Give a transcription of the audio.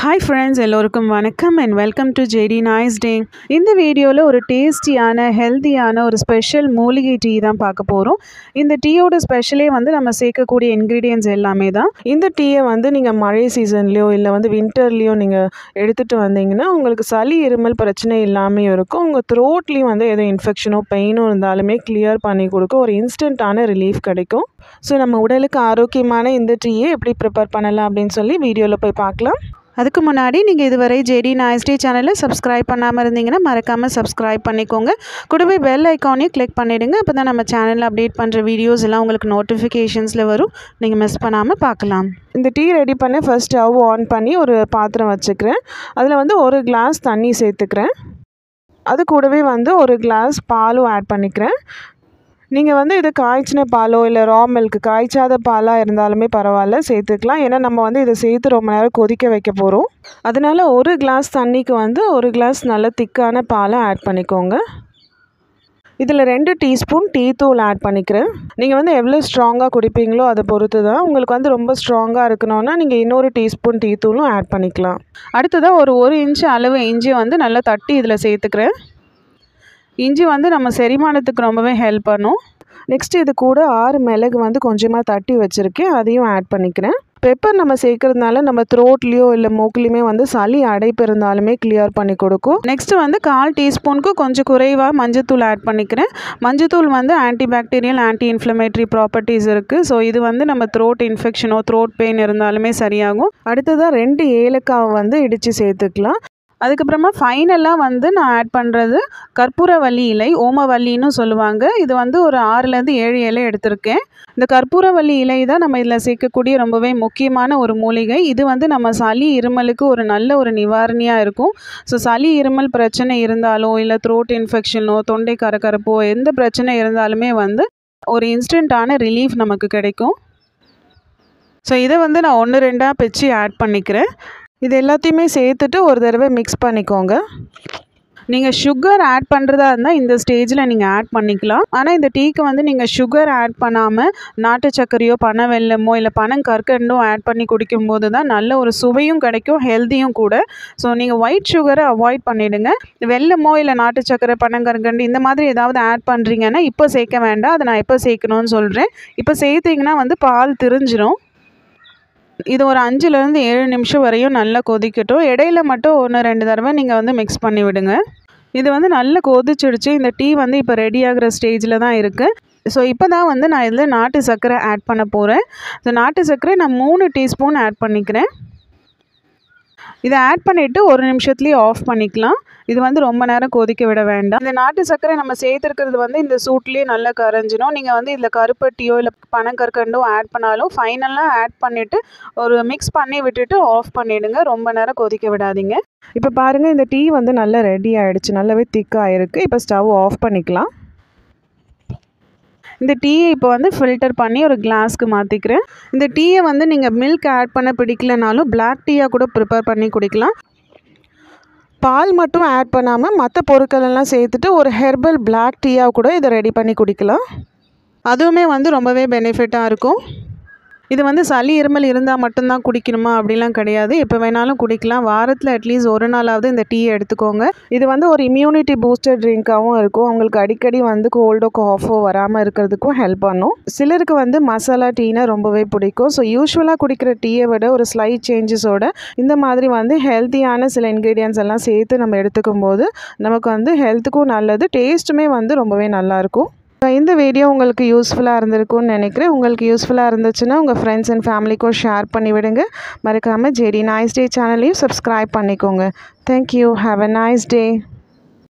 hi friends எல்லோருக்கும் வணக்கம் and welcome to JD nice day இந்த வீடியோவில் ஒரு டேஸ்டியான ஹெல்த்தியான ஒரு ஸ்பெஷல் மூலிகை டீ தான் பார்க்க போகிறோம் இந்த டீயோட ஸ்பெஷலே வந்து நம்ம சேர்க்கக்கூடிய இன்க்ரீடியன்ஸ் எல்லாமே தான் இந்த டீயை வந்து நீங்கள் மழை சீசன்லேயோ இல்லை வந்து வின்டர்லேயோ நீங்கள் எடுத்துகிட்டு வந்தீங்கன்னா உங்களுக்கு சளி இருமல் பிரச்சனை இல்லாமல் இருக்கும் உங்கள் த்ரோட்லேயும் வந்து எதுவும் இன்ஃபெக்ஷனோ பெயினோ இருந்தாலுமே கிளியர் பண்ணி கொடுக்கும் ஒரு இன்ஸ்டண்ட்டான ரிலீஃப் கிடைக்கும் ஸோ நம்ம உடலுக்கு ஆரோக்கியமான இந்த டீயை எப்படி ப்ரிப்பேர் பண்ணலாம் அப்படின்னு சொல்லி வீடியோவில் போய் பார்க்கலாம் அதுக்கு முன்னாடி நீங்கள் இதுவரை ஜேடி நாய்ஸ்டே சேனலை சப்ஸ்கிரைப் பண்ணாமல் இருந்தீங்கன்னா மறக்காமல் சப்ஸ்கிரைப் பண்ணிக்கோங்க கூடவே பெல் ஐக்கானையும் கிளிக் பண்ணிவிடுங்க அப்போ தான் நம்ம சேனலில் அப்டேட் பண்ணுற வீடியோஸ் எல்லாம் உங்களுக்கு நோட்டிஃபிகேஷன்ஸில் வரும் நீங்கள் மிஸ் பண்ணாமல் பார்க்கலாம் இந்த டீ ரெடி பண்ண ஃபர்ஸ்ட் ஸ்டவ் ஆன் பண்ணி ஒரு பாத்திரம் வச்சுக்கிறேன் அதில் வந்து ஒரு கிளாஸ் தண்ணி சேர்த்துக்கிறேன் அது கூடவே வந்து ஒரு கிளாஸ் பாலும் ஆட் பண்ணிக்கிறேன் நீங்கள் வந்து இது காய்ச்சின பாலோ இல்லை ரா மில்க் காய்ச்சாத பாலாக இருந்தாலுமே பரவாயில்ல சேர்த்துக்கலாம் ஏன்னா நம்ம வந்து இதை சேர்த்து ரொம்ப நேரம் கொதிக்க வைக்க போகிறோம் அதனால் ஒரு கிளாஸ் தண்ணிக்கு வந்து ஒரு கிளாஸ் நல்ல திக்கான பாலை ஆட் பண்ணிக்கோங்க இதில் ரெண்டு டீஸ்பூன் டீ தூள் ஆட் பண்ணிக்கிறேன் நீங்கள் வந்து எவ்வளோ ஸ்ட்ராங்காக குடிப்பீங்களோ அதை பொறுத்து தான் உங்களுக்கு வந்து ரொம்ப ஸ்ட்ராங்காக இருக்கணும்னா நீங்கள் இன்னொரு டீஸ்பூன் டீ தூளும் ஆட் பண்ணிக்கலாம் அடுத்ததாக ஒரு ஒரு இன்ச்சு அளவு இஞ்சி வந்து நல்லா தட்டி இதில் சேர்த்துக்கிறேன் இஞ்சி வந்து நம்ம செரிமானத்துக்கு ரொம்பவே ஹெல்ப் பண்ணும் நெக்ஸ்ட் இது கூட ஆறு மிளகு வந்து கொஞ்சமாக தட்டி வச்சுருக்கேன் அதையும் ஆட் பண்ணிக்கிறேன் பெப்பர் நம்ம சேர்க்கறதுனால நம்ம த்ரோட்லேயோ இல்லை மூக்குலேயுமே வந்து சளி அடைப்பு இருந்தாலுமே கிளியர் பண்ணி கொடுக்கும் நெக்ஸ்ட் வந்து கால் டீஸ்பூனுக்கு கொஞ்சம் குறைவாக மஞ்சத்தூள் ஆட் பண்ணிக்கிறேன் மஞ்சத்தூள் வந்து anti bacterial anti inflammatory properties இருக்குது ஸோ இது வந்து நம்ம த்ரோட் இன்ஃபெக்ஷனோ த்ரோட் பெயின் இருந்தாலுமே சரியாகும் அடுத்ததாக ரெண்டு ஏலக்காவை வந்து இடித்து சேர்த்துக்கலாம் அதுக்கப்புறமா ஃபைனலாக வந்து நான் ஆட் பண்ணுறது கற்பூரவல்லி இலை ஓமவல்லின்னு சொல்லுவாங்க இது வந்து ஒரு ஆறுலேருந்து ஏழு இலை எடுத்திருக்கேன் இந்த கற்பூரவல்லி இலை தான் நம்ம இதில் சேர்க்கக்கூடிய ரொம்பவே முக்கியமான ஒரு மூலிகை இது வந்து நம்ம சளி இருமலுக்கு ஒரு நல்ல ஒரு நிவாரணியாக இருக்கும் ஸோ சளி இருமல் பிரச்சனை இருந்தாலோ இல்லை த்ரோட் இன்ஃபெக்ஷனோ தொண்டை கரகரப்போ எந்த பிரச்சனை இருந்தாலுமே வந்து ஒரு இன்ஸ்டண்ட்டான ரிலீஃப் நமக்கு கிடைக்கும் ஸோ இதை வந்து நான் ஒன்று ரெண்டாக பிச்சு ஆட் பண்ணிக்கிறேன் இது எல்லாத்தையுமே சேர்த்துட்டு ஒரு தடவை மிக்ஸ் பண்ணிக்கோங்க நீங்கள் சுகர் ஆட் பண்ணுறதா இருந்தால் இந்த ஸ்டேஜில் நீங்கள் ஆட் பண்ணிக்கலாம் ஆனால் இந்த டீக்கு வந்து நீங்கள் சுகர் ஆட் பண்ணாமல் நாட்டு சர்க்கரையோ பனை வெல்லமோ இல்லை பனம் கற்கண்டோ ஆட் பண்ணி குடிக்கும்போது தான் நல்ல ஒரு சுவையும் கிடைக்கும் ஹெல்த்தியும் கூட ஸோ நீங்கள் ஒயிட் சுகரை அவாய்ட் பண்ணிவிடுங்க வெல்லமோ இல்லை நாட்டு சர்க்கரை பனங்கற்கண்டு இந்த மாதிரி ஏதாவது ஆட் பண்ணுறீங்கன்னா இப்போ சேர்க்க வேண்டாம் அதை நான் எப்போ சேர்க்கணும்னு சொல்கிறேன் இப்போ சேர்த்திங்கன்னா வந்து பால் திரிஞ்சிரும் இது ஒரு அஞ்சுலேருந்து ஏழு நிமிஷம் வரையும் நல்லா கொதிக்கட்டும் இடையில மட்டும் ஒன்று ரெண்டு தடவை நீங்கள் வந்து மிக்ஸ் பண்ணி விடுங்க இது வந்து நல்லா கொதிச்சிடுச்சு இந்த டீ வந்து இப்போ ரெடி ஆகிற ஸ்டேஜில் தான் இருக்குது ஸோ இப்போ தான் வந்து நான் இதில் நாட்டு சர்க்கரை ஆட் பண்ண போகிறேன் ஸோ நாட்டு சர்க்கரை நான் மூணு டீஸ்பூன் ஆட் பண்ணிக்கிறேன் இதை ஆட் பண்ணிவிட்டு ஒரு நிமிஷத்துலேயே ஆஃப் பண்ணிக்கலாம் இது வந்து ரொம்ப நேரம் கொதிக்க விட வேண்டாம் இந்த நாட்டு சர்க்கரை நம்ம சேர்த்துருக்கிறது வந்து இந்த சூட்லேயே நல்லா கரைஞ்சிடும் நீங்கள் வந்து இதில் கருப்பட்டியோ இல்லை பனங்கற்கண்டோ ஆட் பண்ணாலும் ஃபைனலாக ஆட் பண்ணிவிட்டு ஒரு மிக்ஸ் பண்ணி விட்டுட்டு ஆஃப் பண்ணிவிடுங்க ரொம்ப நேரம் கொதிக்க விடாதீங்க இப்போ பாருங்கள் இந்த டீ வந்து நல்லா ரெடி ஆகிடுச்சு நல்லாவே திக்காக இருக்குது இப்போ ஸ்டவ் ஆஃப் பண்ணிக்கலாம் இந்த டீயை இப்போ வந்து ஃபில்டர் பண்ணி ஒரு கிளாஸ்க்கு மாற்றிக்கிறேன் இந்த டீயை வந்து நீங்கள் மில்க் ஆட் பண்ண பிடிக்கலனாலும் பிளாக் டீயாக கூட ப்ரிப்பேர் பண்ணி குடிக்கலாம் பால் மட்டும் ஆட் பண்ணாமல் மற்ற பொருட்கள் எல்லாம் சேர்த்துட்டு ஒரு ஹெர்பல் பிளாக் டீயாக கூட இதை ரெடி பண்ணி குடிக்கலாம் அதுவுமே வந்து ரொம்பவே பெனிஃபிட்டாக இருக்கும் இது வந்து சளி இருமல் இருந்தால் மட்டும்தான் குடிக்கணுமா அப்படிலாம் கிடையாது எப்போ வேணாலும் குடிக்கலாம் வாரத்தில் அட்லீஸ்ட் ஒரு நாளாவது இந்த டீயை எடுத்துக்கோங்க இது வந்து ஒரு இம்யூனிட்டி பூஸ்டர் ட்ரிங்க்காகவும் இருக்கும் அவங்களுக்கு அடிக்கடி வந்து கோல்டோ காஃபோ வராமல் இருக்கிறதுக்கும் ஹெல்ப் பண்ணும் சிலருக்கு வந்து மசாலா டீனா ரொம்பவே பிடிக்கும் ஸோ யூஸ்வலாக குடிக்கிற டீயை விட ஒரு ஸ்லைட் சேஞ்சஸோட இந்த மாதிரி வந்து ஹெல்த்தியான சில இன்க்ரீடியன்ஸ் எல்லாம் சேர்த்து நம்ம எடுத்துக்கும் போது நமக்கு வந்து ஹெல்த்துக்கும் நல்லது டேஸ்ட்டுமே வந்து ரொம்பவே நல்லாயிருக்கும் இந்த வீடியோ உங்களுக்கு யூஸ்ஃபுல்லாக இருந்திருக்கும்னு நினைக்கிறேன் உங்களுக்கு யூஸ்ஃபுல்லாக இருந்துச்சுன்னா உங்கள் ஃப்ரெண்ட்ஸ் அண்ட் ஃபேமிலிக்கும் ஷேர் பண்ணி விடுங்க மறக்காமல் ஜேடி நைஸ் டே சேனலையும் சப்ஸ்கிரைப் பண்ணிக்கோங்க thank you have a nice day